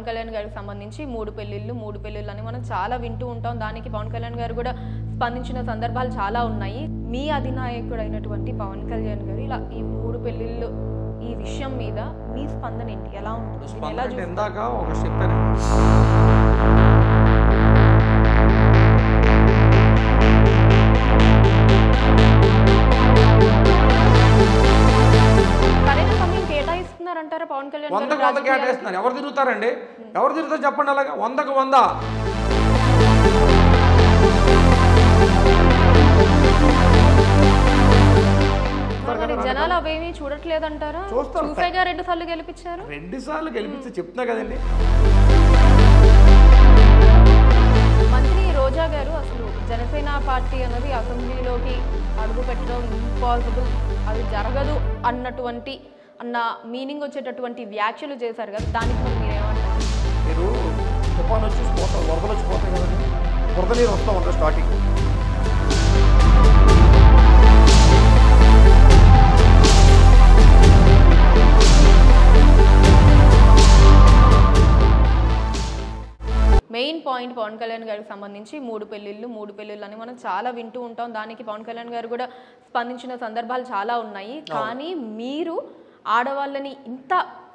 పవన్ కళ్యాణ్ గారికి సంబంధించి మూడు పెళ్లిళ్ళు మూడు పెళ్లిళ్ళు అని మనం చాలా వింటూ ఉంటాం దానికి పవన్ కళ్యాణ్ గారు కూడా స్పందించిన సందర్భాలు చాలా ఉన్నాయి మీ అధినాయకుడు అయినటువంటి పవన్ కళ్యాణ్ గారు ఇలా ఈ మూడు పెళ్లిళ్ళు ఈ విషయం మీద మీ స్పందన ఏంటి ఎలా ఉంటుంది దీన్ని స్పందన ఎలా అంటే చూస్తారు? ఇందాక ఒక చెప్పాను సరైన సమయం కేటాయిస్తున్నారంటారా పవన్ కళ్యాణ్ గారు వందకు వంద రాజకీయాలకు? కేటాయిస్తున్నారు ఎవరు తిరుగుతారండి ఎవరు తిరుగుతారు చెప్పండి అలాగా వందకు వంద మరి జనాలు అవేమీ చూడట్లేదంటారా చూస్తారు. చూసేగా రెండు సార్లు గెలిపించారు రెండు సార్లు గెలిపిస్తే చెప్తున్నా కదండి మంత్రి రోజా గారు అసలు జనసేన పార్టీ అన్నది అసెంబ్లీలోకి అడుగు పెట్టడం ఇంపాసిబుల్ అది జరగదు అన్నటువంటి అన్న మీనింగ్ వచ్చేటటువంటి వ్యాఖ్యలు చేశారు కదా దానికి మరి మీరేమంటారు మీరు తుఫాన్ వచ్చి పోతారు వరదలు వచ్చి పోతాయి కదండి వరద నీరు వస్తూ ఉంటుంది starting main point Pawan Kalyan గారికి సంబంధించి మూడు పెళ్లిళ్ళు మూడు పెళ్లిళ్ళు అని మనం చాలా వింటూ ఉంటాం దానికి పవన్ కళ్యాణ్ గారు కూడా స్పందించిన సందర్భాలు చాలా ఉన్నాయి కానీ మీరు ఆడవాళ్ళని ఇంత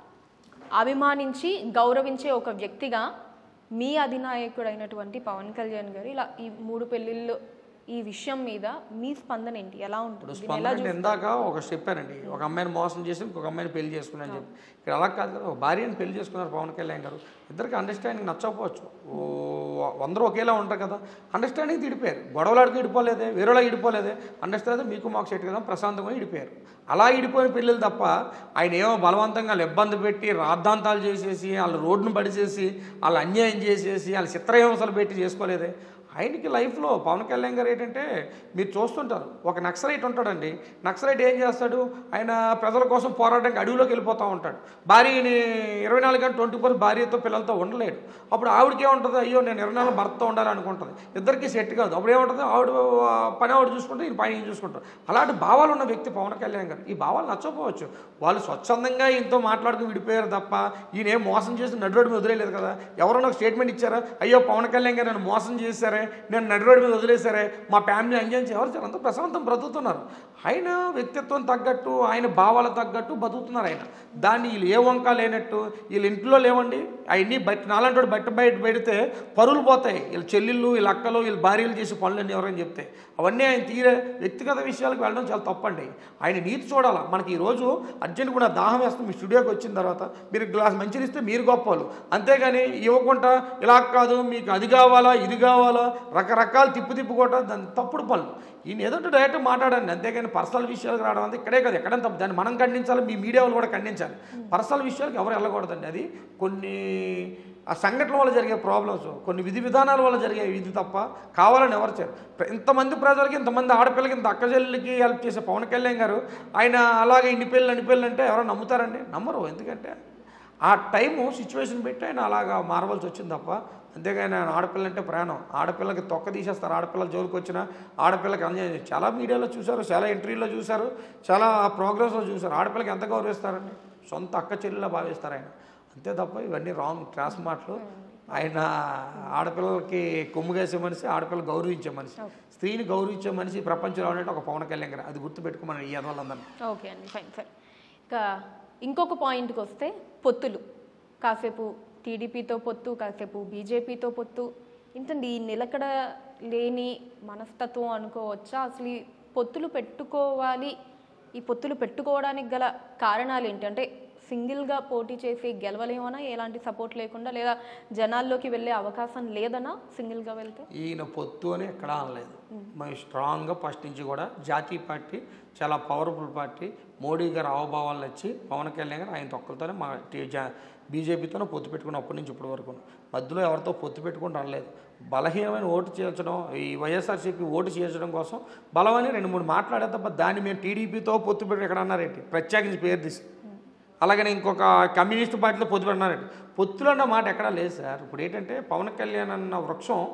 అభిమానించి గౌరవించే ఒక వ్యక్తిగా మీ అధినాయకుడు అయినటువంటి పవన్ కళ్యాణ్ గారు ఇలా ఈ మూడు పెళ్లిళ్ళు ఈ విషయం మీద మీ స్పందన ఏంటి ఎలా ఉంటుంది దీన్ని ఎలా స్పందన అంటే ఇందాక ఒక చెప్పానండి ఒక అమ్మాయిని మోసం చేసి ఇంకొక అమ్మాయిని పెళ్లి చేసుకున్నాను చెప్పి ఇక్కడ అలా కాదు కదా ఒక భార్యని పెళ్లి చేసుకున్నారు పవన్ కళ్యాణ్ గారు ఇద్దరికి అండర్స్టాండింగ్ నచ్చకపోవచ్చు ఓ, అందరూ ఒకేలా ఉంటారు కదా అండర్స్టాండింగ్ ఇడిపోయారు గొడవలాడికి ఇడిపోలేదే వేరేలా ఇడిపోలేదే అండర్స్టాండింగ్ మీకు మాకు సెట్ కదా ప్రశాంతంగా ఇడిపోయారు అలా ఇడిపోయిన పెళ్ళిళ్ళు తప్ప ఆయన ఏమో బలవంతంగా వాళ్ళు ఇబ్బంది పెట్టి రాద్ధాంతాలు చేసేసి వాళ్ళ రోడ్డును పడిచేసి వాళ్ళు అన్యాయం చేసేసి వాళ్ళు చిత్రహింసలు పెట్టి చేసుకోలేదే ఆయనకి లైఫ్లో పవన్ కళ్యాణ్ గారు ఏంటంటే మీరు చూస్తుంటారు ఒక నక్సలైట్ ఉంటాడండి నక్సలైట్ ఏం చేస్తాడు ఆయన ప్రజల కోసం పోరాడడానికి అడవిలోకి వెళ్ళిపోతూ ఉంటాడు భార్యని ఇరవై నాలుగు గంటలు ట్వంటీ ఫోర్ భార్యతో పిల్లలతో ఉండలేడు అప్పుడు ఆవిడకి ఏముంటుంది అయ్యో నేను ఇరవై నాలుగు భర్తతో ఉండాలి అనుకుంటుంది ఇద్దరికి సెట్ కాదు అప్పుడు ఏముంటుంది ఆవిడ ఆ, పని ఆవిడ చూసుకుంటే ఈయన పని ఈయన చూసుకుంటారు అలాంటి భావాలు ఉన్న వ్యక్తి పవన్ కళ్యాణ్ గారు ఈ భావాలు నచ్చకపోవచ్చు వాళ్ళు స్వచ్ఛందంగా ఈయనతో మాట్లాడుకుని విడిపోయారు తప్ప ఈయన ఏం మోసం చేసి నడు రోడ్డు మీద వదిలేదు కదా ఎవరైనా ఒక స్టేట్మెంట్ ఇచ్చారా అయ్యో పవన్ కళ్యాణ్ గారు నన్ను మోసం చేశారే నేను నడు రోడ్డు మీద వదిలేశారే మా ఫ్యామిలీ ఎంజాయ్ చేసి ఎవరు అంత ప్రశాంతం బ్రతుకుతున్నారు ఆయన వ్యక్తిత్వం తగ్గట్టు ఆయన భావాలు తగ్గట్టు బతుకుతున్నారు ఆయన దాన్ని వీళ్ళు ఏ వంక లేనట్టు వీళ్ళ ఇంట్లో లేవండి అవన్నీ బయట నాలంటి బయట బయట పెడితే పరువులు పోతాయి వీళ్ళ చెల్లెళ్ళు వీళ్ళ అక్కలు వీళ్ళ భార్యలు చేసే పనులన్నీ ఎవరైనా చెప్తే అవన్నీ ఆయన తీరే వ్యక్తిగత విషయాలకు వెళ్ళడం చాలా తప్పండి ఆయన నీతి చూడాలా మనకి ఈరోజు అర్జెంట్ కూడా దాహం వేస్తుంది మీ స్టూడియోకి వచ్చిన తర్వాత మీరు గ్లాస్ మంచిది ఇస్తే మీరు గొప్పలు అంతేగాని ఇవ్వకుండా ఇలా కాదు మీకు అది కావాలా ఇది కావాలా రకరకాల తిప్పు తిప్పుకోవటం దాని తప్పుడు పనులు ఈయన ఏదో డైరెక్ట్ మాట్లాడండి అంతేగాని పర్సనల్ విషయాలకు రావడం అంతా ఇక్కడే కాదు ఎక్కడైనా తప్పు దాన్ని మనం ఖండించాలి మీ మీడియా వాళ్ళు కూడా ఖండించాలి పర్సనల్ విషయాలకు ఎవరు వెళ్ళకూడదండి అది కొన్ని ఆ సంఘటన వల్ల జరిగే ప్రాబ్లమ్స్ కొన్ని విధి విధానాల వల్ల జరిగే ఇది తప్ప కావాలని ఎవరు చేయరు ప్ర- ఇంతమంది ప్రజలకి ఇంతమంది ఆడపిల్లకి ఇంత అక్కజల్లికి హెల్ప్ చేసే పవన్ కళ్యాణ్ గారు ఆయన అలాగే ఇన్ని పెళ్ళి అన్ని పెళ్ళి అంటే ఎవరు నమ్ముతారండి నమ్మరు ఎందుకంటే ఆ టైము సిచ్యువేషన్ పెట్టి ఆయన అలాగా మారవలసి వచ్చింది తప్ప అంతేగాని ఆయన ఆడపిల్ల అంటే ప్రాణం ఆడపిల్లకి తొక్క తీసేస్తారు ఆడపిల్లల జోలికి వచ్చిన ఆడపిల్లకి అన్యాయం చేస్తారు. చాలా మీడియాలో చూశారు చాలా ఇంటర్వ్యూలో చూశారు చాలా ప్రోగ్రామ్స్లో చూశారు ఆడపిల్లకి ఎంత గౌరవిస్తారండి సొంత అక్క చెల్లిలా భావిస్తారు ఆయన అంతే తప్ప ఇవన్నీ రాంగ్ ట్రాస్ మాటలు ఆయన ఆడపిల్లలకి కొమ్ముగేసే మనిషి ఆడపిల్లలు గౌరవించే మనిషి స్త్రీని గౌరవించే మనిషి ఈ ప్రపంచంలో ఉన్నట్టు ఒక పవన్ కళ్యాణ్ గారు అది గుర్తుపెట్టుకోమని ఈ యదవాళ్ళందరినీ ఓకే అండి ఫైన్ సరే ఇక ఇంకొక పాయింట్కి వస్తే పొత్తులు కాసేపు టీడీపీతో పొత్తు కాసేపు బీజేపీతో పొత్తు ఇంతండి ఈ నిలకడ లేని మనస్తత్వం అనుకోవచ్చా అసలు ఈ పొత్తులు పెట్టుకోవాలి ఈ పొత్తులు పెట్టుకోవడానికి గల కారణాలు ఏంటి అంటే సింగిల్గా పోటీ చేసి గెలవలేమనా ఎలాంటి సపోర్ట్ లేకుండా లేదా జనాల్లోకి వెళ్ళే అవకాశం లేదనా సింగిల్గా వెళ్తే ఈయన పొత్తు అని ఎక్కడా అనలేదు మేము స్ట్రాంగ్గా ఫస్ట్ నుంచి కూడా జాతీయ పార్టీ చాలా పవర్ఫుల్ పార్టీ మోడీ గారు అవభావాలు వచ్చి పవన్ కళ్యాణ్ గారు ఆయన తొక్కలతోనే మా టీ- జా- బీజేపీతోనే పొత్తు పెట్టుకుని అప్పటి నుంచి ఇప్పటి వరకు మధ్యలో ఎవరితో పొత్తు పెట్టుకుని అనలేదు బలహీనమైన ఓటు చేర్చడం ఈ వైఎస్ఆర్సీపీ ఓటు చేర్చడం కోసం బలమని రెండు మూడు మాట్లాడే తప్ప దాన్ని మేము టీడీపీతో పొత్తు పెట్టి ఎక్కడ అన్నారేంటి ప్రత్యేకించి పేరు తీసి అలాగనే ఇంకొక కమ్యూనిస్ట్ పార్టీలో పొత్తు పెట్టినారండి పొత్తులు అన్న మాట ఎక్కడా లేదు సార్ ఇప్పుడు ఏంటంటే పవన్ కళ్యాణ్ అన్న వృక్షం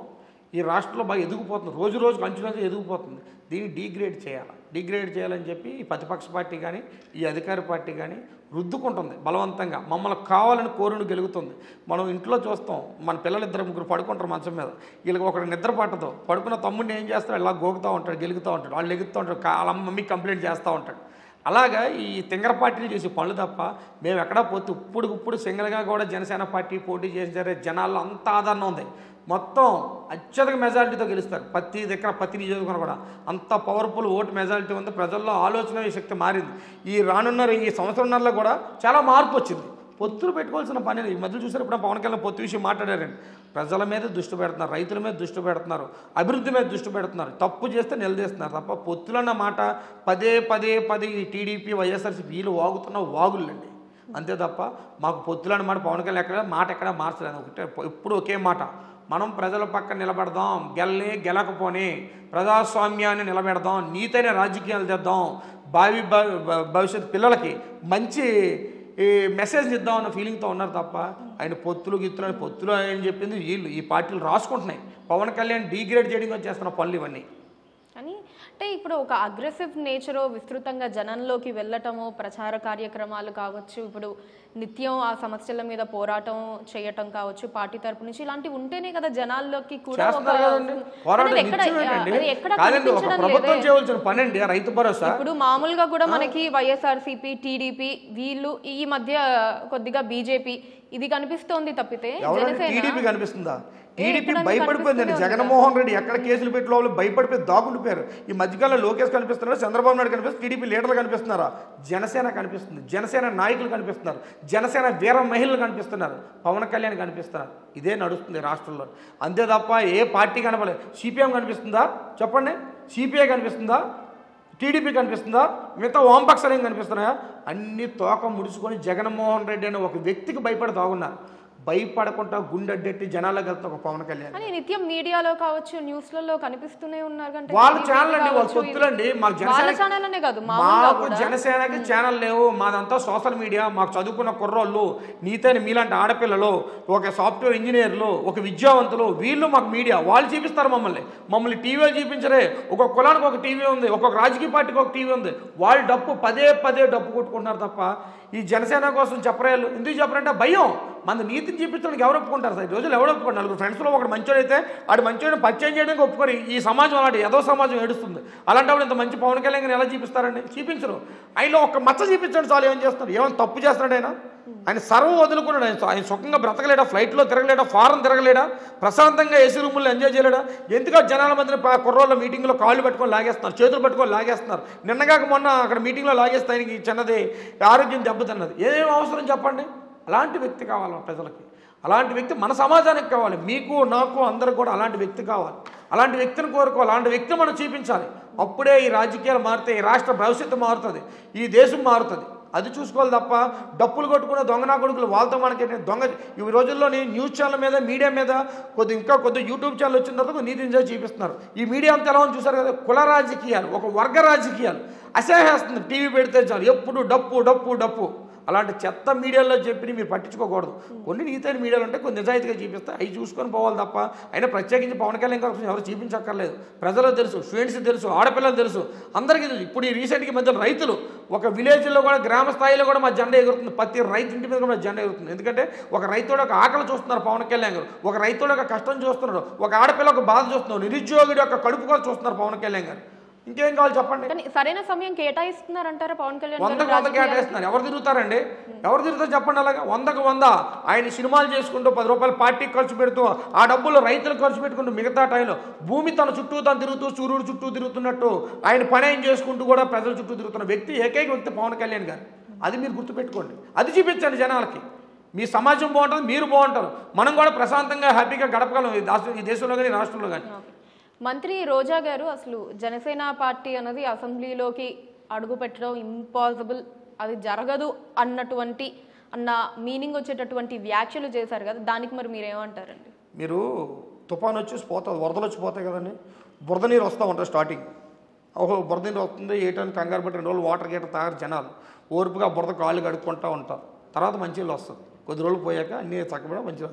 ఈ రాష్ట్రంలో బాగా ఎదిగిపోతుంది రోజు రోజుకు అంచులంతా ఎదిగిపోతుంది దీన్ని డీగ్రేడ్ చేయాలి డీగ్రేడ్ చేయాలని చెప్పి ఈ ప్రతిపక్ష పార్టీ కానీ ఈ అధికార పార్టీ కానీ రుద్దుకుంటుంది బలవంతంగా మమ్మల్ని కావాలని కోరును గెలుగుతుంది మనం ఇంట్లో చూస్తాం మన పిల్లలు ఇద్దరు ముగ్గురు పడుకుంటారు మంచం మీద వీళ్ళకి ఒకటి నిద్ర పట్టదు పడుకున్న తమ్ముడిని ఏం చేస్తాడు ఇలా గోకుతూ ఉంటాడు గెలుగుతూ ఉంటాడు వాళ్ళు ఎగుతూ ఉంటాడు కా- వాళ్ళ మమ్మీ కంప్లైంట్ చేస్తూ ఉంటాడు అలాగా ఈ తింగర పార్టీలు చేసే పనులు తప్ప మేము ఎక్కడా పోతే ఇప్పుడు ఇప్పుడు సింగిల్గా కూడా జనసేన పార్టీ పోటీ చేసే జనాల్లో అంత ఆదరణ ఉంది మొత్తం అత్యధిక మెజారిటీతో గెలుస్తారు ప్రతి దగ్గర ప్రతి నియోజకవర్గం కూడా అంత పవర్ఫుల్ ఓటు మెజారిటీ ఉంది ప్రజల్లో ఆలోచన శక్తి మారింది ఈ రానున్న ఈ సంవత్సరంన్నరలో కూడా చాలా మార్పు వచ్చింది పొత్తులు పెట్టుకోవాల్సిన పని లేదు. ఈ మధ్య చూసారు ఇప్పుడు పవన్ కళ్యాణ్ పొత్తు విషయం మాట్లాడారండి ప్రజల మీద దృష్టి పెడుతున్నారు రైతుల మీద దృష్టి పెడుతున్నారు అభివృద్ధి మీద దృష్టి పెడుతున్నారు తప్పు చేస్తే నిలదీస్తున్నారు తప్ప పొత్తులన్న మాట పదే పదే పదే ఈ టీడీపీ వైఎస్ఆర్సీపీ వీళ్ళు వాగుతున్న వాగులండి అంతే తప్ప మాకు పొత్తులన్న మాట పవన్ కళ్యాణ్ ఎక్కడ మాట ఎక్కడ మార్చలేదు ఒకటే ఎప్పుడు ఒకే మాట మనం ప్రజల పక్కన నిలబడదాం గెల్ని గెలకపోని ప్రజాస్వామ్యాన్ని నిలబెడదాం నీతైన రాజకీయాలు తెద్దాం భావి భ- భ- భవిష్యత్ పిల్లలకి మంచి ఈ మెసేజ్ ఇద్దాం అన్న ఫీలింగ్తో ఉన్నారు తప్ప ఆయన పొత్తులు గిత్తులు అని పొత్తులు అని చెప్పింది వీళ్ళు ఈ పార్టీలు రాసుకుంటున్నాయి పవన్ కళ్యాణ్ డీగ్రేడ్ చేయడం చేస్తున్న పనులు ఇవన్నీ కానీ అంటే ఇప్పుడు ఒక అగ్రెసివ్ నేచర్ విస్తృతంగా జనంలోకి వెళ్ళటము ప్రచార కార్యక్రమాలు కావచ్చు ఇప్పుడు నిత్యం ఆ సమస్యల మీద పోరాటం చేయటం కావచ్చు పార్టీ తరపు నుంచి ఇలాంటివి ఉంటేనే కదా జనాల్లోకి కూడా ఒక చేస్తున్నారు కదండి పోరాటం కానీ ఎక్కడ నిత్యం ఏంటండి? అది ఎక్కడ కాదండి ఒక కనిపించడం ప్రభుత్వం లేదే. చేయవలసిన పని అండి రైతు భరోసా ఇప్పుడు మామూలుగా కూడా మనకి వైఎస్ఆర్సీపీ టీడీపీ వీళ్ళు ఈ మధ్య కొద్దిగా బీజేపీ ఇది కనిపిస్తోంది తప్పితే ఎవరైనా జనసేన టీడీపీ కనిపిస్తుందా టీడీపీ ఎప్పుడన్నా భయపడిపోయిందండి కనిపిస్తూనే జగన్మోహన్ రెడ్డి ఎక్కడ కేసులు పెట్టి లోపల భయపడిపోయి దాగుండిపోయారు ఈ మధ్యకాలంలో లోకేష్ కనిపిస్తున్నారు చంద్రబాబు నాయుడు కనిపిస్తుంది టీడీపీ లీడర్లు కనిపిస్తున్నారా జనసేన కనిపిస్తుంది జనసేన నాయకులు కనిపిస్తున్నారు జనసేన వీర మహిళలు కనిపిస్తున్నారు పవన్ కళ్యాణ్ కనిపిస్తున్నారు ఇదే నడుస్తుంది రాష్ట్రంలో అంతే తప్ప ఏ పార్టీ కనపడలేదు సిపిఎం కనిపిస్తుందా చెప్పండి సిపిఐ కనిపిస్తుందా టీడీపీ కనిపిస్తుందా మిగతా వామపక్షాలు ఏం కనిపిస్తున్నాయా అన్ని తోక ముడుచుకొని జగన్మోహన్ రెడ్డి అనే ఒక వ్యక్తికి భయపడి తాగున్నారు భయపడకుండా గుండెడ్డెట్టి జనాలకు వెళ్తున్న ఒక పవన్ కళ్యాణ్ కానీ నిత్యం మీడియాలో కావచ్చు న్యూస్లలో కనిపిస్తూనే ఉన్నారు కంటే వాళ్ళ TVP ఛానల్ అండి వాళ్ళ కావచ్చు, పొత్తులండి మాకు వాళ్ళ జనసేన ఛానల్ అనే కాదు మామూలుగా మాకు కూడా జనసేనకి ఛానల్ లేవు మాదంతా సోషల్ మీడియా మాకు చదువుకున్న కుర్రోళ్ళు నీతైన మీలాంటి ఆడపిల్లలు ఒక సాఫ్ట్వేర్ ఇంజనీర్లు ఒక విద్యావంతులు వీళ్ళు మాకు మీడియా వాళ్ళు చూపిస్తారు మమ్మల్ని మమ్మల్ని టీవీలో చూపించరే ఒక్కొక్క కులానికి ఒక టీవీ ఉంది ఒక్కొక్క రాజకీయ పార్టీకి ఒక టీవీ ఉంది వాళ్ళు డప్పు పదే పదే డప్పు కొట్టుకుంటున్నారు తప్ప ఈ జనసేన కోసం చెప్పరేళ్ళు ఎందుకు చెప్పరంటే భయం మన నీతిని చూపించడానికి ఎవరు ఒప్పుకుంటారు సార్ ఈ రోజులు ఎవరు ఒప్పుకోండి నలుగురు ఫ్రెండ్స్లో ఒకటి మంచోడైతే ఆడు మంచోడిని పరిచయం చేయడానికి ఒప్పుకొని ఈ సమాజం అలాంటి ఏదో సమాజం ఏడుస్తుంది అలాంటప్పుడు ఇంత మంచి పవన్ కళ్యాణ్ గారిని ఎలా చూపిస్తారండి చూపించరు ఆయనలో ఒక మచ్చ చూపించండి చాలు ఏం చేస్తారు ఏమైనా తప్పు చేస్తున్నాడు ఆయన ఆయన సర్వం వదులుకున్నాడు ఆయన ఆయన సుఖంగా బ్రతకలేడా ఫ్లైట్లో తిరగలేడా ఫారెన్ తిరగలేడా ప్రశాంతంగా ఏసీ రూముల్లో ఎంజాయ్ చేయలేడా ఎందుకో జనాల మధ్యన ప- కుర్రోళ్ళ మీటింగ్లో కాళ్ళు పెట్టుకొని లాగేస్తున్నారు చేతులు పెట్టుకొని లాగేస్తున్నారు నిన్నగాక మొన్న అక్కడ మీటింగ్లో లాగేస్తే ఆయనకి చిన్నది ఆరోగ్యం దెబ్బతిన్నది ఏం అవసరం చెప్పండి అలాంటి వ్యక్తి కావాలి ప్రజలకి అలాంటి వ్యక్తి మన సమాజానికి కావాలి మీకు నాకు అందరికి కూడా అలాంటి వ్యక్తి కావాలి అలాంటి వ్యక్తిని కోరుకోవాలి అలాంటి వ్యక్తిని మనం చూపించాలి అప్పుడే ఈ రాజకీయాలు మారితే ఈ రాష్ట్ర భవిష్యత్తు మారుతుంది ఈ దేశం మారుతుంది అది చూసుకోవాలి తప్ప డప్పులు కొట్టుకున్న దొంగనా కొడుకులు వాళ్ళతో మనకి ఏంటి? దొంగ ఈ రోజుల్లోని న్యూస్ ఛానల్ మీద మీడియా మీద కొద్ది ఇంకా కొద్ది యూట్యూబ్ ఛానల్ వచ్చిన తర్వాత కొద్ది నీతి నిజాలు చూపిస్తున్నారు ఈ మీడియా అంతా ఎలా ఉంది చూసారు కదా కుల రాజకీయాలు ఒక వర్గ రాజకీయాలు అసహ్యేస్తుంది టీవీ పెడితే చాలు ఎప్పుడు డప్పు డప్పు డప్పు అలాంటి చెత్త మీడియాలో చెప్పి మీరు పట్టించుకోకూడదు కొన్ని నీతైన మీడియాలు ఉంటే కొన్ని నిజాయితీగా చూపిస్తే అవి చూసుకొని పోవాలి తప్ప అయినా ప్రత్యేకించి పవన్ కళ్యాణ్ గారి గురించి ఎవరు చూపించక్కర్లేదు ప్రజలకు తెలుసు స్టూడెంట్స్ తెలుసు ఆడపిల్లలు తెలుసు అందరికీ తెలుసు ఇప్పుడు ఈ రీసెంట్గా మధ్య రైతులు ఒక విలేజ్లో కూడా గ్రామ స్థాయిలో కూడా మా జెండా ఎగురుతుంది ప్రతి రైతు ఇంటి మీద కూడా మా జెండా ఎగురుతుంది ఎందుకంటే ఒక రైతుడు ఒక ఆకలి చూస్తున్నారు పవన్ కళ్యాణ్ గారు ఒక రైతుడు ఒక కష్టం చూస్తున్నాడు ఒక ఆడపిల్ల ఒక బాధ చూస్తున్నారు నిరుద్యోగుడు యొక్క కడుపు కూడా చూస్తున్నారు పవన్ కళ్యాణ్ గారు ఇంకేం కావాలి చెప్పండి కానీ సరైన సమయం కేటాయిస్తున్నారంటారా పవన్ కళ్యాణ్ గారు వందకు వంద రాజకీయాలకు? కేటాయిస్తున్నారు ఎవరు తిరుగుతారండి ఎవరు తిరుగుతారు చెప్పండి అలాగా వందకు వంద ఆయన సినిమాలు చేసుకుంటూ పది రూపాయలు పార్టీకి ఖర్చు పెడుతూ ఆ డబ్బులు రైతులకు ఖర్చు పెట్టుకుంటూ మిగతా టైంలో భూమి తన చుట్టూ తను తిరుగుతూ సూర్యుడు చుట్టూ తిరుగుతున్నట్టు ఆయన పని ఆయన చేసుకుంటూ కూడా ప్రజల చుట్టూ తిరుగుతున్న వ్యక్తి ఏకైక వ్యక్తి పవన్ కళ్యాణ్ గారు అది మీరు గుర్తుపెట్టుకోండి అది చూపించండి జనాలకి మీ సమాజం బాగుంటుంది మీరు బాగుంటారు మనం కూడా ప్రశాంతంగా హ్యాపీగా గడపగలం ఈ రాష్ట్ర ఈ దేశంలో కానీ ఈ రాష్ట్రంలో కానీ ఓకే. మంత్రి రోజా గారు అసలు జనసేన పార్టీ అన్నది అసెంబ్లీలోకి అడుగు పెట్టడం ఇంపాసిబుల్ అది జరగదు అన్నటువంటి అన్న మీనింగ్ వచ్చేటటువంటి వ్యాఖ్యలు చేశారు కదా దానికి మరి మీరేమంటారండి మీరు తుఫాన్ వచ్చి పోతుంది వరదలు వచ్చి పోతాయి కదండి బురద నీరు వస్తూ ఉంటుంది స్టార్టింగ్ ఓహో బురద నీరు వస్తుంది ఏటానికి కంగారు పెట్టి రెండు రోజులు వాటర్ గీటర్ తాగారు జనాలు ఓర్పుగా బురద కాళ్ళు కడుక్కుంటూ ఉంటారు తర్వాత మంచి నీళ్ళు వస్తుంది కొద్ది రోజులు పోయాక అన్నీ చక్కబడి మంచి వస్తుంది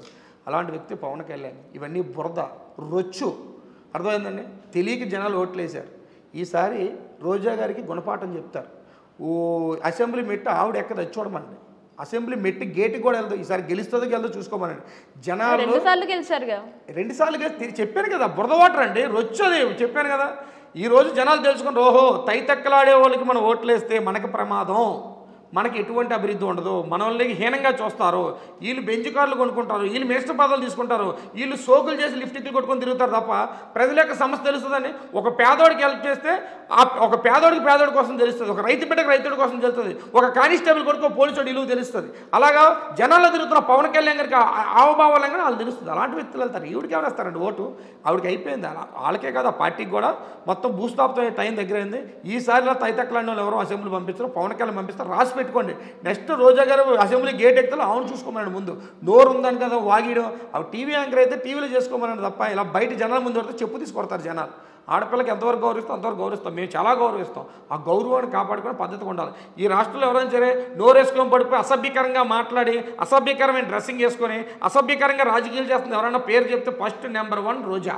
అలాంటి వ్యక్తి పవన్ కళ్యాణ్ ఇవన్నీ బురద రొచ్చు అర్థమైందండి తెలియక జనాలు ఓట్లేశారు ఈసారి రోజా గారికి గుణపాఠం చెప్తారు ఓ అసెంబ్లీ మెట్టు ఆవిడ ఎక్కడ చూడమండి అసెంబ్లీ మెట్టు గేటుకి కూడా వెళ్తాం ఈసారి గెలుస్తుందో గెలదో చూసుకోమనండి జనాలు రెండు సార్లు గెలిచారుగా రెండు సార్లు కలిసి తిరిగి చెప్పాను కదా బురద వాటర్ అండి రొచ్చది చెప్పాను కదా ఈ రోజు జనాలు తెలుసుకుని ఓహో తైతక్కలాడే వాళ్ళకి మనం ఓట్లేస్తే మనకి ప్రమాదం మనకి ఎటువంటి అభివృద్ధి ఉండదు మన వాళ్ళకి హీనంగా చూస్తారు వీళ్ళు బెంచ్ కార్లు కొనుక్కుంటారు వీళ్ళు మినిస్టర్ పదవులు తీసుకుంటారు వీళ్ళు సోకులు చేసి లిఫ్టిక్లు కొట్టుకొని తిరుగుతారు తప్ప ప్రజల యొక్క సమస్య తెలుస్తుందని ఒక పేదోడికి హెల్ప్ చేస్తే ఆ ఒక పేదోడికి పేదోడి కోసం తెలుస్తుంది ఒక రైతు బిడ్డకి రైతుడి కోసం తెలుస్తుంది ఒక కానిస్టేబుల్ కొడుకు పోలీసుడు ఇలువ తెలుస్తుంది అలాగా జనాల్లో తిరుగుతున్న పవన్ కళ్యాణ్ గారికి ఆ- ఆవభావాలు కానీ వాళ్ళు తెలుస్తుంది అలాంటి వ్యక్తులు వెళ్తారు ఈవిడికి ఎవరు వేస్తారండి ఓటు ఆవిడకి అయిపోయింది అలా వాళ్ళకే కదా పార్టీకి కూడా మొత్తం భూస్థాపితం అయ్యే టైం దగ్గరైంది ఈసారిలో తైతక్కలాంటి వాళ్ళు ఎవరో అసెంబ్లీ పంపిస్తారు పవన్ కళ్యాణ్ పంపిస్తారు రాసి పెట్టుకోండి నెక్స్ట్ రోజా గారు అసెంబ్లీ గేట్ ఎక్కుతారు అవును చూసుకోమన్నాడు ముందు నోరు ఉందని కదా వాగియడం అవి టీవీ యాంకర్ అయితే టీవీలో చేసుకోమన్నాడు తప్ప ఇలా బయట జనాల ముందు పడితే చెప్పు తీసుకొడతారు జనాలు ఆడపిల్లకి ఎంతవరకు గౌరవిస్తాం అంతవరకు గౌరవిస్తాం మేము చాలా గౌరవిస్తాం ఆ గౌరవాన్ని కాపాడుకునే పద్ధతిగా ఉండాలి ఈ రాష్ట్రంలో ఎవరైనా సరే నోరేసుకొని పడిపోయి అసభ్యకరంగా మాట్లాడి అసభ్యకరమైన డ్రెస్సింగ్ వేసుకొని అసభ్యకరంగా రాజకీయాలు చేస్తుంది ఎవరైనా పేరు చెప్తే ఫస్ట్ నెంబర్ వన్ రోజా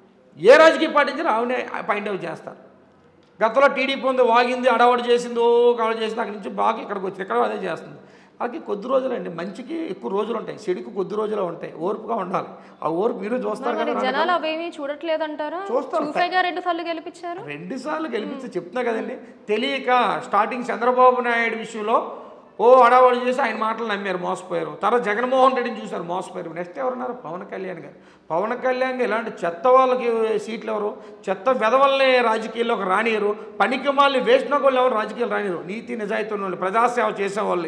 ఏ రాజకీయ పార్టీ నుంచి ఆవిడే పాయింట్ అవుట్ చేస్తారు గతంలో టీడీపీ ఉంది వాగింది అడవాడు చేసింది ఓ కావడ చేసింది అక్కడి నుంచి బాగా ఇక్కడికి వచ్చింది ఇక్కడ అదే చేస్తుంది వాళ్ళకి కొద్ది రోజులు అండి మంచికి ఎక్కువ రోజులు ఉంటాయి చెడుకు కొద్ది రోజులు ఉంటాయి ఓర్పుగా ఉండాలి ఆ ఓర్పు మీరు చూస్తారు మరి కదా జనాలు అవేమీ చూడట్లేదంటారా చూస్తారు. చూసేగా రెండు సార్లు గెలిపించారు రెండు సార్లు గెలిపిస్తే చెప్తున్నా కదండి తెలియక స్టార్టింగ్ చంద్రబాబు నాయుడు విషయంలో ఓ అడవాడు చేసి ఆయన మాటలు నమ్మారు మోసపోయారు తర్వాత జగన్మోహన్ రెడ్డిని చూశారు మోసపోయారు నెక్స్ట్ ఎవరున్నారు పవన్ కళ్యాణ్ గారు పవన్ కళ్యాణ్ గారు ఇలాంటి చెత్త వాళ్ళకి సీట్లు ఎవరు చెత్త వెధవల్ని రాజకీయాల్లోకి రానియరు పనికి మాలి వేసిన వాళ్ళు ఎవరు రాజకీయాలు రానియరు నీతి నిజాయితీ ఉన్న వాళ్ళు ప్రజాసేవ చేసేవాళ్ళని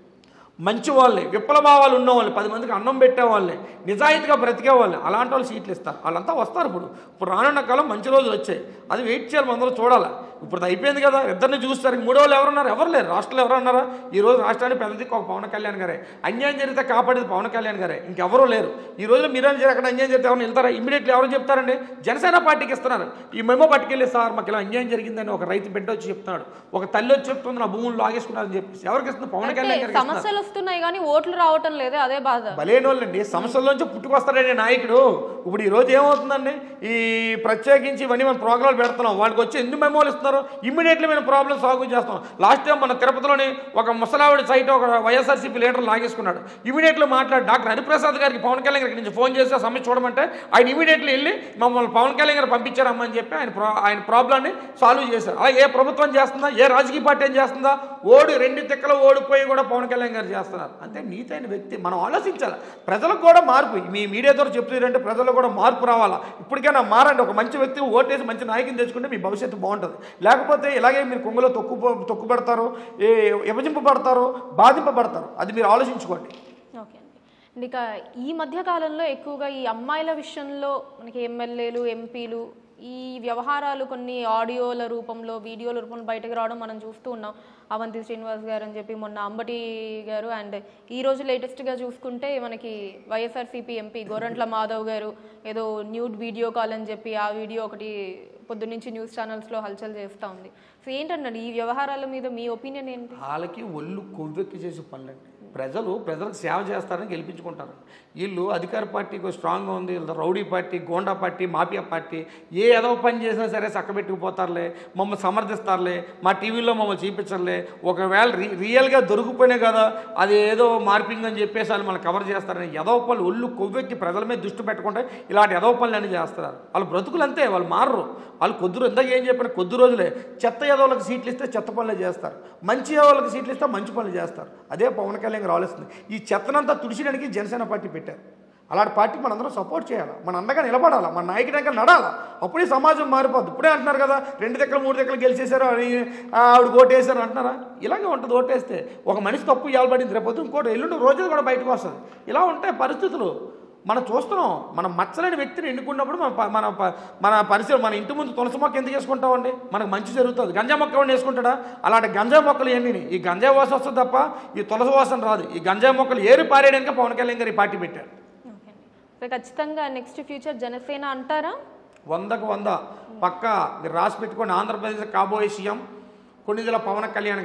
మంచి వాళ్ళని విప్లవాలు ఉన్న వాళ్ళు పది మందికి అన్నం పెట్టేవాళ్ళని నిజాయితీగా బ్రతికే వాళ్ళని అలాంటి వాళ్ళు సీట్లు ఇస్తారు వాళ్ళంతా వస్తారు ఇప్పుడు ఇప్పుడు రానున్న కాలం మంచి రోజులు వచ్చాయి అది వెయిట్ చేయాలి అందరూ చూడాలి ఇప్పుడు అది అయిపోయింది కదా ఇద్దరిని చూస్తారు మూడో వాళ్ళు ఎవరున్నారు ఎవరు లేరు రాష్ట్రంలో ఎవరు ఉన్నారా ఈ రోజు రాష్ట్రానికి పెద్ద దిక్కు ఒక పవన్ కళ్యాణ్ గారే అన్యాయం జరిగితే కాపాడేది పవన్ కళ్యాణ్ గారే ఇంకెవరూ లేరు ఈ రోజు మీరేం చేయాలి అక్కడ అన్యాయం జరిగితే ఎవరైనా వెళ్తారా ఇమీడియట్లీ ఎవరు చెప్తారండి జనసేన పార్టీకి ఇస్తున్నారు ఈ మెమో పట్టుకెళ్ళి సార్ మాకు ఇలా అన్యాయం జరిగిందని ఒక రైతు బిడ్డ వచ్చి చెప్తున్నాడు ఒక తల్లి వచ్చి చెప్తుంది నా భూములు లాగేసుకున్నారని చెప్పేసి ఎవరికి ఇస్తుంది పవన్ అంటే కళ్యాణ్ గారికి ఇస్తున్నారు. సమస్యలు వస్తున్నాయి కానీ ఓట్లు రావటం లేదే అదే బాధ బలేనోళ్ళండి సమస్యల్లోంచి పుట్టుకొస్తాడండి నాయకుడు ఇప్పుడు ఈ రోజు ఏమవుతుందండి ఈ ప్రత్యేకించి ఇవన్నీ మనం ప్రోగ్రాలు పెడుతున్నాం వాళ్ళకి వచ్చి ఎన్ని మెమోలు ఇస్తున్నారు ఇమ్మీడియట్లీ మేము ప్రాబ్లమ్ సాల్వ్ చేస్తాం లాస్ట్ టైం మన తిరుపతిలోని ఒక ముసలావిడి సైట్ ఒక వైఎస్ఆర్సీపీ లీడర్ లాగేసుకున్నాడు ఇమీడియట్లీ మాట్లాడి డాక్టర్ హరిప్రసాద్ గారికి పవన్ కళ్యాణ్ గారికి నుంచి ఫోన్ చేసి ఆ సమస్య చూడమంటే ఆయన ఇమీడియట్లీ వెళ్ళి మమ్మల్ని పవన్ కళ్యాణ్ గారు పంపించారమ్మని చెప్పి ఆయన ప్రా ఆయన ప్రాబ్లాన్ని సాల్వ్ చేశారు అలా ఏ ప్రభుత్వం చేస్తుందా ఏ రాజకీయ పార్టీ ఏం చేస్తుందా ఓడి రెండు తిక్కలు ఓడిపోయి కూడా పవన్ కళ్యాణ్ గారు చేస్తున్నారు అంటే నీతైన వ్యక్తి మనం ఆలోచించాలి ప్రజలకు కూడా మార్పు మీ మీడియా ద్వారా చెప్తున్నారంటే ప్రజలకు కూడా మార్పు రావాలా ఇప్పటికైనా మారండి ఒక మంచి వ్యక్తి ఓటేసి మంచి నాయకుని తెచ్చుకుంటే మీ భవిష్యత్తు బాగుంటుంది లేకపోతే ఇలాగే మీరు కొంగులో తొక్కు తొక్కుపడతారు ఏ విభజింపబడతారు బాధింపబడతారు అది మీరు ఆలోచించుకోండి ఓకే అండి ఇక ఈ మధ్య కాలంలో ఎక్కువగా ఈ అమ్మాయిల విషయంలో మనకి ఎమ్మెల్యేలు ఎంపీలు ఈ వ్యవహారాలు కొన్ని ఆడియోల రూపంలో వీడియోల రూపంలో బయటకు రావడం మనం చూస్తూ ఉన్నాం అవంతి శ్రీనివాస్ గారు అని చెప్పి మొన్న అంబటి గారు అండ్ ఈ రోజు లేటెస్ట్గా చూసుకుంటే మనకి వైఎస్ఆర్సీపీ ఎంపీ గోరంట్ల మాధవ్ గారు ఏదో న్యూడ్ వీడియో కాల్ అని చెప్పి ఆ వీడియో ఒకటి పొద్దున్నుంచి న్యూస్ ఛానల్స్లో హల్చల్ చేస్తూ ఉంది సో ఏంటండి ఈ వ్యవహారాల మీద మీ ఒపీనియన్ ఏంటి వాళ్ళకి ఒళ్ళు కొవ్వెక్కి చేసే పనులండి ప్రజలు ప్రజలకు సేవ చేస్తారని గెలిపించుకుంటారు వీళ్ళు అధికార పార్టీకి స్ట్రాంగ్గా ఉంది వీళ్ళ rowdy party goonda party mafia party ఏ ఏదో పని చేసినా సరే చక్కబెట్టుకుపోతారులే మమ్మల్ని సమర్థిస్తారులే మా టీవీలో మమ్మల్ని చూపించరులే ఒకవేళ రి రియల్గా దొరికిపోయినా కదా అది ఏదో మార్పింగ్ అని చెప్పేసి వాళ్ళు మనల్ని కవర్ చేస్తారని ఎదవ పనులు ఒళ్ళు కొవ్వెక్కి ప్రజల మీద దృష్టి పెట్టకుండా ఇలాంటి ఎదవ పనులు అన్నీ చేస్తారు వాళ్ళు బ్రతుకులు అంతే వాళ్ళు మారరు వాళ్ళు కొద్ది రోజు ఇందాక ఏం చెప్పిన కొద్ది రోజులే చెత్త ఎదవలకు సీట్లు ఇస్తే చెత్త పనులే చేస్తారు మంచి ఎదవలకు సీట్లు ఇస్తే మంచి పనులు చేస్తారు అదే పవన్ కళ్యాణ్ గారు ఆలోచిస్తుంది ఈ చెత్తనంతా తుడిచడానికి జనసేన పార్టీ పెట్టారు అలాంటి పార్టీకి మనందరం సపోర్ట్ చేయాలి మన అండగా నిలబడాలా మన నాయకుడి దగ్గర నడాలా అప్పుడే సమాజం మారిపోద్ది ఇప్పుడే అంటున్నారు కదా రెండు దగ్గర మూడు దగ్గర గెలిచేశారు అని ఆ, ఆవిడ ఓటేశారు అంటున్నారా ఇలాగే ఉంటుంది ఓటేస్తే ఒక మనిషి తప్పు ఇవ్వబడింది రేపొద్దు ఇంకోటి ఎల్లుండి రోజులు కూడా బయటకు వస్తుంది ఇలా ఉంటాయి పరిస్థితులు మనం చూస్తున్నాం మనం మచ్చలేని వ్యక్తిని ఎన్నుకున్నప్పుడు మన ప- మన ప- మన పరిస్థితి మన ఇంటి ముందు తులసి మొక్క ఎందుకు వేసుకుంటామండి మనకు మంచి జరుగుతుంది గంజా మొక్క ఎవరిని వేసుకుంటాడా అలాంటి గంజా మొక్కలు ఎన్ని ఈ గంజా వాసన వస్తుంది తప్ప ఈ తులసి వాసన రాదు ఈ గంజా మొక్కలు ఏరి పారేయడానికి పవన్ కళ్యాణ్ గారు ఈ పార్టీ పెట్టారు ఓకే అండి సో ఖచ్చితంగా నెక్స్ట్ ఫ్యూచర్ జనసేన అంటారా వందకు వంద పక్క మీరు రాసి పెట్టుకోండి ఆంధ్రప్రదేశ్ కాబోయే సీఎం కొన్నిదల పవన్ కళ్యాణ్ గారు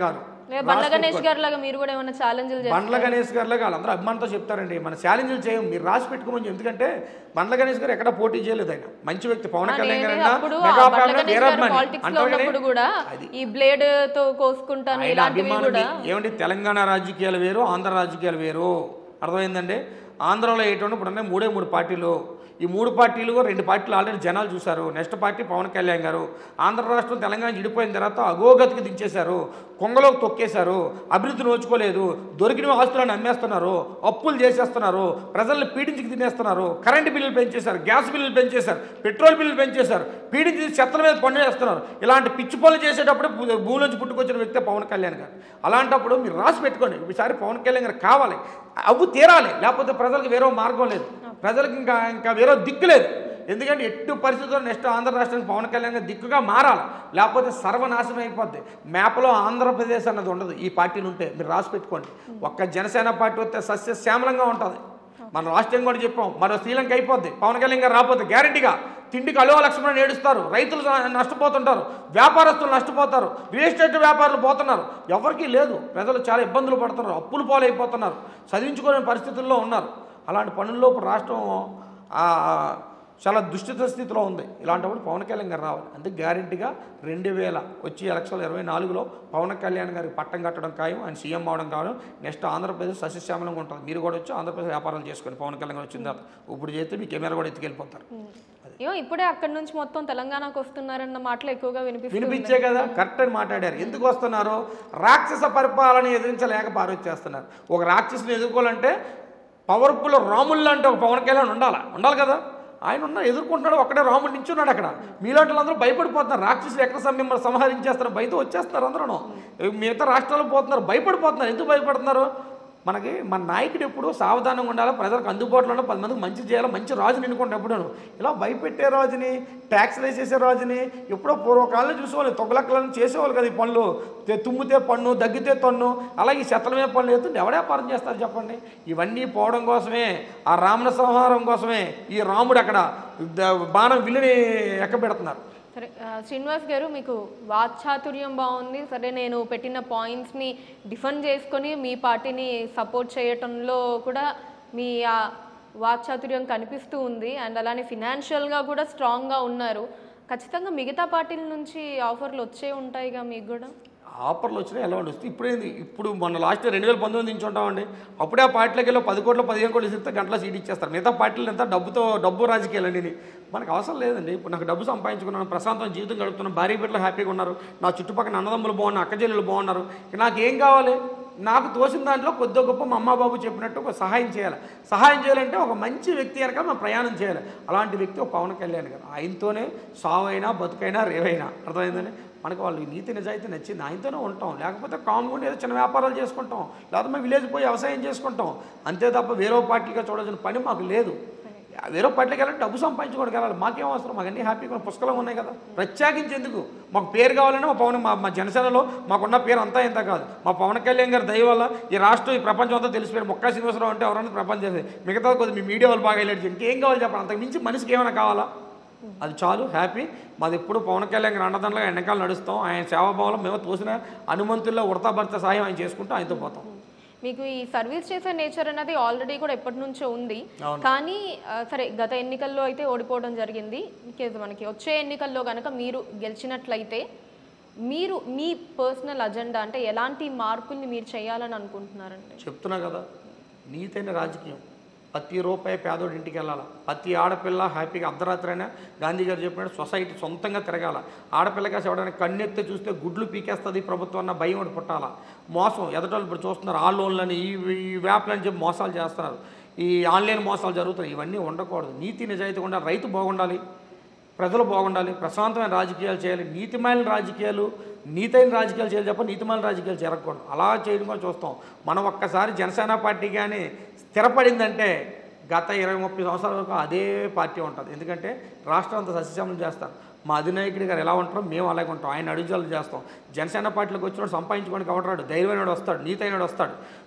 లేదా బండ్ల గణేష్ గారి లాగా మీరు కూడా ఏమైనా ఛాలెంజ్లు చేస్తారు బండ్ల గణేష్ గారిలో వాళ్ళందరూ అభిమానంతో చెప్తారండి మన ఛాలెంజ్లు చేయం మీరు రాసి పెట్టుకోమని చెప్పి. ఎందుకంటే బండ్ల గణేష్ గారు ఎక్కడ పోటీ చేయలేదు ఆయన మంచి వ్యక్తి పవన్ ఆ, కళ్యాణ్ నేనే గారు అయినా అప్పుడు ఆ మెగా బండ్ల ఫ్యామిలీ గణేష్ వేరే గారు అభిమాని. పాలిటిక్స్ లో అంటారు కానీ ఉన్నప్పుడు కూడా అది ఈ బ్లేడ్ తో కోసుకుంటాను ఆయన ఇలాంటివి అభిమానం కూడా ఏమంటే తెలంగాణ రాజకీయాలు వేరు ఆంధ్ర రాజకీయాలు వేరు అర్థమైందండి ఆంధ్రలో ఏంటంటే ఇప్పుడు ఉన్నాయి మూడే మూడు పార్టీలు ఈ మూడు పార్టీలు రెండు పార్టీలు ఆల్రెడీ జనాలు చూశారు నెక్స్ట్ పార్టీ పవన్ కళ్యాణ్ గారు ఆంధ్ర రాష్ట్రం తెలంగాణ విడిపోయిన తర్వాత అగోగతికి దించేశారు కొంగలోకి తొక్కేశారు అభివృద్ధి నోచుకోలేదు దొరికిన ఆస్తులను అమ్మేస్తున్నారు అప్పులు చేసేస్తున్నారు ప్రజల్ని పీడించి తినేస్తున్నారు కరెంటు బిల్లులు పెంచేశారు గ్యాస్ బిల్లులు పెంచేశారు పెట్రోల్ బిల్లులు పెంచేశారు పీడించి చెత్తల మీద పన్ను వేస్తున్నారు ఇలాంటి పిచ్చి పనులు చేసేటప్పుడు భూ- భూమిలోంచి పుట్టుకొచ్చిన వ్యక్తి పవన్ కళ్యాణ్ గారు అలాంటప్పుడు మీరు రాసి పెట్టుకోండి ఈసారి పవన్ కళ్యాణ్ గారు కావాలి అవ్వు తీరాలి లేకపోతే ప్రజలకు వేరే మార్గం లేదు ప్రజలకు ఇంకా ఇంకా వేరే దిక్కు లేదు ఎందుకంటే ఎట్టి పరిస్థితుల్లో నెక్స్ట్ ఆంధ్ర రాష్ట్రానికి పవన్ కళ్యాణ్ గారు దిక్కుగా మారాలి లేకపోతే సర్వనాశనం అయిపోద్ది మ్యాప్లో ఆంధ్రప్రదేశ్ అన్నది ఉండదు ఈ పార్టీలు ఉంటే మీరు రాసి పెట్టుకోండి ఒక్క జనసేన పార్టీ వస్తే సస్యశ్యామలంగా ఉంటుంది మన రాష్ట్రం కూడా చెప్పాం మరో శ్రీలంక అయిపోద్ది పవన్ కళ్యాణ్ గారు రాకపోతే గ్యారంటీగా తిండికి అలో లక్ష్మణ ఏడుస్తారు రైతులు నష్టపోతుంటారు వ్యాపారస్తులు నష్టపోతారు రియల్ ఎస్టేట్ వ్యాపారులు పోతున్నారు ఎవరికీ లేదు ప్రజలు చాలా ఇబ్బందులు పడుతున్నారు అప్పులు పాలైపోతున్నారు చదివించుకోలేని పరిస్థితుల్లో ఉన్నారు అలాంటి పనుల్లో ఇప్పుడు రాష్ట్రం ఆ, చాలా దుష్టిత స్థితిలో ఉంది ఇలాంటప్పుడు పవన్ కళ్యాణ్ గారు రావాలి అందుకే గ్యారంటీగా రెండు వేల వచ్చి ఎలక్షన్లు ఇరవై నాలుగులో పవన్ కళ్యాణ్ గారికి పట్టం కట్టడం ఖాయం ఆయన సీఎం అవడం ఖాయం నెక్స్ట్ ఆంధ్రప్రదేశ్ సస్యశ్యామలంగా ఉంటుంది మీరు కూడా వచ్చి ఆంధ్రప్రదేశ్ వ్యాపారాలు చేసుకొని పవన్ కళ్యాణ్ గారు వచ్చిన తర్వాత ఇప్పుడు చేస్తే మీ కెమెరా కూడా ఎత్తుకెళ్ళిపోతారు ఏమో ఇప్పుడే అక్కడి నుంచి మొత్తం తెలంగాణకు వస్తున్నారన్న మాటలు ఎక్కువగా వినిపిస్తుంది వినిపించే కదా కరెక్ట్ అని మాట్లాడారు ఎందుకు వస్తున్నారు రాక్షస పరిపాలన ఎదిరించలేక పారొచ్చేస్తున్నారు ఒక రాక్షసుని ఎదుర్కోవాలంటే పవర్ఫుల్ రాముళ్ళు అంటే ఒక పవన్ కళ్యాణ్ ఉండాలా ఉండాలి కదా ఆయన ఉన్న ఎదుర్కొంటున్నాడు ఒక్కడే రాముడు నించున్నాడు అక్కడ మీలాంటి వాళ్ళందరూ భయపడిపోతున్నారు రాక్షసులు ఎక్కడ సమ- మిమ్మల్ని సంహరించేస్తారు భయతో వచ్చేస్తారు అందరూ మిగతా రాష్ట్రాలకు పోతున్నారు భయపడిపోతున్నారు ఎందుకు భయపడుతున్నారు మనకి మన నాయకుడు ఎప్పుడు సావధానంగా ఉండాలి ప్రజలకు అందుబాటులో ఉండాలి పది మందికి మంచి చేయాలి మంచి రాజుని ఎన్నుకుంటే ఎప్పుడూ ఇలా భయపెట్టే రాజుని ట్యాక్స్లు వేసేసే రాజుని ఎప్పుడో పూర్వకాలంలో చూసేవాళ్ళు తొగలక్కలను చేసేవాళ్ళు కదా ఈ పనులు తే- తుమ్మితే పన్ను దగ్గితే తన్ను అలాగే ఈ చెత్తల మీద పనులు వేస్తుంటే ఎవడే వ్యాపారం చేస్తారు చెప్పండి ఇవన్నీ పోవడం కోసమే ఆ రావణ సంహారం కోసమే ఈ రాముడు అక్కడ ద- బాణం విల్లుని ఎక్కబెడుతున్నారు సరే ఆ, శ్రీనివాస్ గారు మీకు వాక్చాతుర్యం బాగుంది సరే నేను పెట్టిన పాయింట్స్ని డిఫెండ్ చేసుకొని మీ పార్టీని సపోర్ట్ చేయటంలో కూడా మీ ఆ వాక్చాతుర్యం కనిపిస్తూ ఉంది అండ్ అలానే ఫినాన్షియల్గా కూడా స్ట్రాంగ్గా ఉన్నారు ఖచ్చితంగా మిగతా పార్టీల నుంచి ఆఫర్లు వచ్చే ఉంటాయిగా మీకు కూడా ఆఫర్లు వచ్చినాయి ఎలా ఉండొచ్చు ఇప్పుడు ఏంది ఇప్పుడు మొన్న లాస్ట్ రెండు వేల పంతొమ్మిది నుంచి ఉంటామండి అప్పుడే ఆ పార్టీలోకి వెళ్ళి పది కోట్లు పదిహేను కోట్లు ఇస్తే గంటల సీట్ ఇచ్చేస్తారు మిగతా పార్టీలు ఎంత డబ్బుతో డబ్బు రాజకీయాలండి మనకు అవసరం లేదండి ఇప్పుడు నాకు డబ్బు సంపాదించుకున్నాను ప్రశాంతం జీవితం గడుపుతున్నాను భార్య బిడ్డలు హ్యాపీగా ఉన్నారు నా చుట్టుపక్కల అన్నదమ్ములు బాగున్నారు అక్కచెల్లెలు బాగున్నారు ఇక నాకు ఏం కావాలి నాకు తోసిన దాంట్లో కొద్ది గొప్ప మా అమ్మ బాబు చెప్పినట్టు ఒక సహాయం చేయాలి సహాయం చేయాలంటే ఒక మంచి వ్యక్తి కనుక మనం ప్రయాణం చేయాలి అలాంటి వ్యక్తి ఒక పవన్ కళ్యాణ్ గారు ఆయనతోనే సావైనా బతుకైనా రేవైనా అర్థమైందని మనకు వాళ్ళు నీతి నిజాయితీ నచ్చింది ఆయనతోనే ఉంటాం లేకపోతే కామ్గా ఏదో చిన్న వ్యాపారాలు చేసుకుంటాం లేకపోతే మేము విలేజ్ పోయి వ్యవసాయం చేసుకుంటాం అంతే తప్ప వేరే పార్టీగా చూడాల్సిన పని మాకు లేదు వేరే పార్టీకి వెళ్ళాలి డబ్బు సంపాదించుకోవడానికి వెళ్ళాలి మాకేం అవసరం మాకు అన్ని హ్యాపీగా ఉన్న పుస్తకాలు ఉన్నాయి కదా ప్రత్యేకించి ఎందుకు మాకు పేరు కావాలన్నా మా పవన్ మా మా జనసేనలో మాకున్న పేరు అంతా ఇంత కాదు మా పవన్ కళ్యాణ్ గారి దయ వల్ల ఈ రాష్ట్రం ఈ ప్రపంచం అంతా తెలిసిపోయారు మొక్క శ్రీనివాసరావు అంటే ఎవరైనా ప్రపంచం చేసేది మిగతా కొద్ది మీ మీడియా వాళ్ళు బాగా వెళ్ళాడు ఇంకేం కావాలి చెప్పండి అంతకు మించి మనిషికి ఏమైనా కావాలా అది చాలు హ్యాపీ మాది ఎప్పుడు పవన్ కళ్యాణ్ గారి అండదండలుగా ఎండకాలు నడుస్తాం ఆయన సేవాభావంలో మేము తోసిన హనుమంతుల్లో ఉడతా భర్త సహాయం ఆయన చేసుకుంటూ ఆయనతో పోతాం మీకు ఈ సర్వీస్ చేసే నేచర్ అనేది ఆల్రెడీ కూడా ఎప్పటి నుంచో ఉంది అవును. కానీ ఆ, సరే గత ఎన్నికల్లో అయితే ఓడిపోవడం జరిగింది ఇంకేది మనకి వచ్చే ఎన్నికల్లో కనుక మీరు గెలిచినట్లయితే మీరు మీ పర్సనల్ అజెండా అంటే ఎలాంటి మార్పుల్ని మీరు చేయాలని అనుకుంటున్నారండి చెప్తున్నా కదా నీతైన రాజకీయం ప్రతి రూపాయి పేదోడి ఇంటికి వెళ్ళాలి ప్రతి ఆడపిల్ల హ్యాపీగా అర్ధరాత్రి అయినా గాంధీ గారు చెప్పినట్టు సొసైటీ సొంతంగా తిరగాల ఆడపిల్లగా ఎవడైనా కన్నెత్తి చూస్తే గుడ్లు పీకేస్తుంది ప్రభుత్వం అన్న భయం ఒకటి పుట్టాల మోసం ఎదటోళ్ళు ఇప్పుడు చూస్తున్నారు ఆ లోన్లని ఈ ఈ వ్యాప్లని చెప్పి మోసాలు చేస్తున్నారు ఈ ఆన్లైన్ మోసాలు జరుగుతున్నాయి ఇవన్నీ ఉండకూడదు నీతి నిజాయితీ ఉండాలి రైతు బాగుండాలి ప్రజలు బాగుండాలి ప్రశాంతమైన రాజకీయాలు చేయాలి నీతిమైన రాజకీయాలు నీతైన రాజకీయాలు చేయాలి తప్ప నీతిమైన రాజకీయాలు జరగకూడదు అలా చేయడం కూడా చూస్తాం మనం ఒక్కసారి జనసేన పార్టీ కానీ స్థిరపడిందంటే గత ఇరవై ముప్పై సంవత్సరాల వరకు అదే పార్టీ ఉంటుంది ఎందుకంటే రాష్ట్రం అంతా సస్యశ్యామలం చేస్తారు మా అధినాయకుడి గారు ఎలా ఉంటారో మేము అలాగే ఉంటాం ఆయన అడుగుజాలు చేస్తాం జనసేన పార్టీలోకి వచ్చినప్పుడు సంపాదించుకోవడానికి ఎవడరాడు ధైర్యమైనడు వస్తాడు నీతైనడు వస్తాడు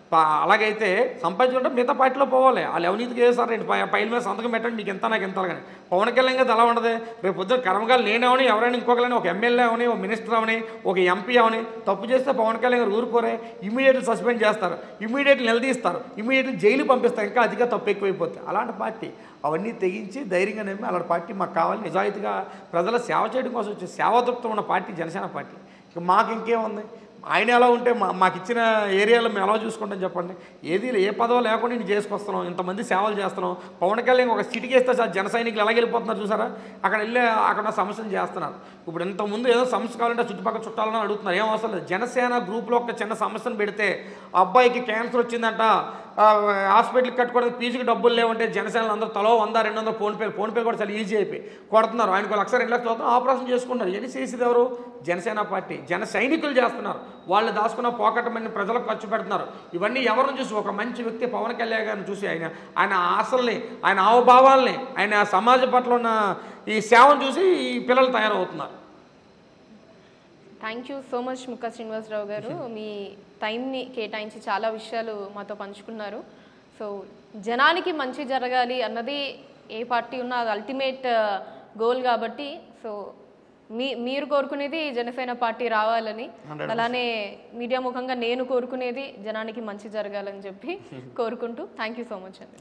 పా- అలాగైతే సంపాదించుకుంటే మిగతా పార్టీలో పోవాలి వాళ్ళు అవినీతికి వేసారు రేపు పై పైల మీద సంతకం పెట్టండి నీకు ఎంత నాకు ఎంత కానీ పవన్ కళ్యాణ్ గారు అలా ఉండదు రేపు పొద్దున కర్మకాలు నేనవని ఎవరైనా ఇంకొకరైనా ఒక ఎమ్మెల్యే అవని ఒక మినిస్టర్ అవని ఒక ఎంపీ అవని తప్పు చేస్తే పవన్ కళ్యాణ్ గారు ఊరుకోరే ఇమీడియట్లీ సస్పెండ్ చేస్తారు ఇమీడియట్లీ నిలదీస్తారు ఇమీడియట్లీ జైలు పంపిస్తారు ఇంకా అధిక తప్పు ఎక్కువైపోతుంది అలాంటి పార్టీ అవన్నీ తెగించి ధైర్యంగా నమ్మి అలాంటి పార్టీ మాకు కావాలి నిజాయితీగా ప్రజల సేవ చేయడం కోసం వచ్చే సేవాతృప్తం ఉన్న పార్టీ జనసేన పార్టీ ఇక మాకు ఇంకేముంది ఆయన ఎలా ఉంటే మా మాకు ఇచ్చిన ఏరియాలో మేము ఎలా చూసుకుంటాం చెప్పండి ఏది ఏ పదవి లేకుండా నేను చేసుకొస్తున్నాం ఇంతమంది సేవలు చేస్తున్నాం పవన్ కళ్యాణ్ ఒక సిటీకి వేస్తే సార్ జన సైనికులు ఎలా వెళ్ళిపోతున్నారు చూసారా అక్కడ వెళ్ళి అక్కడ ఉన్న సమస్యలు చేస్తున్నారు ఇప్పుడు ఇంతకుముందు ఏదో సమస్య కావాలంటే చుట్టుపక్కల చుట్టాలని అడుగుతున్నారు ఏం అవసరం లేదు జనసేన గ్రూప్లో ఒక చిన్న సమస్యను పెడితే ఆ అబ్బాయికి క్యాన్సర్ వచ్చిందంట ఆ, హాస్పిటల్కి కట్టుకోవడానికి ఫీజుకి డబ్బులు లేవంటే జనసేనలు అందరూ తలో వంద రెండు వందలు ఫోన్పే ఫోన్పే కూడా చాలా ఈజీ అయిపోయి కొడుతున్నారు ఆయనకు ఒక లక్ష రెండు లక్షలు అవుతున్నారు ఆపరేషన్ చేసుకుంటారు ఇవన్నీ చేసేది ఎవరు జనసేన పార్టీ జన సైనికులు చేస్తున్నారు వాళ్ళు దాచుకున్న పోకట మని ప్రజలకు ఖర్చు పెడుతున్నారు ఇవన్నీ ఎవరిని చూసి ఒక మంచి వ్యక్తి పవన్ కళ్యాణ్ గారిని చూసి ఆయన ఆయన ఆశల్ని ఆయన హావభావాల్ని ఆయన సమాజ పట్ల ఉన్న ఈ సేవను చూసి ఈ పిల్లలు తయారవుతున్నారు థ్యాంక్ యూ సో మచ్ ముక్క శ్రీనివాసరావు గారు మీ టైంని కేటాయించి చాలా విషయాలు మాతో పంచుకున్నారు సో జనానికి మంచి జరగాలి అన్నది ఏ పార్టీ ఉన్నా అది అల్టిమేట్ గోల్ కాబట్టి సో మీ మీరు కోరుకునేది జనసేన పార్టీ రావాలని అలానే మీడియా ముఖంగా నేను కోరుకునేది జనానికి మంచి జరగాలని చెప్పి కోరుకుంటూ థ్యాంక్ యూ సో మచ్ అండి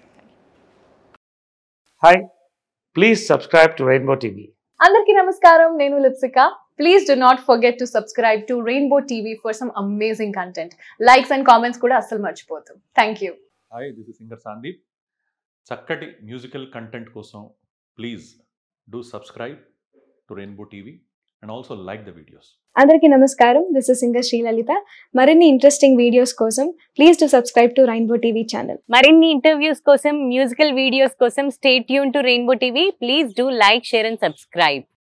hi please subscribe to Rainbow TV అందరికీ నమస్కారం నేను Lipsika please do not forget to subscribe to Rainbow TV for some amazing content likes and comments కూడా అస్సలు మర్చిపోతాం thank you hi this is singer Sandeep చక్కటి musical content కోసం please do subscribe to Rainbow TV and also like the videos అందరికీ నమస్కారం this is singer Srilalitha మరిన్ని interesting videos కోసం please to subscribe to Rainbow TV channel మరిన్ని interviews కోసం musical videos కోసం stay tuned to Rainbow TV please do like share and subscribe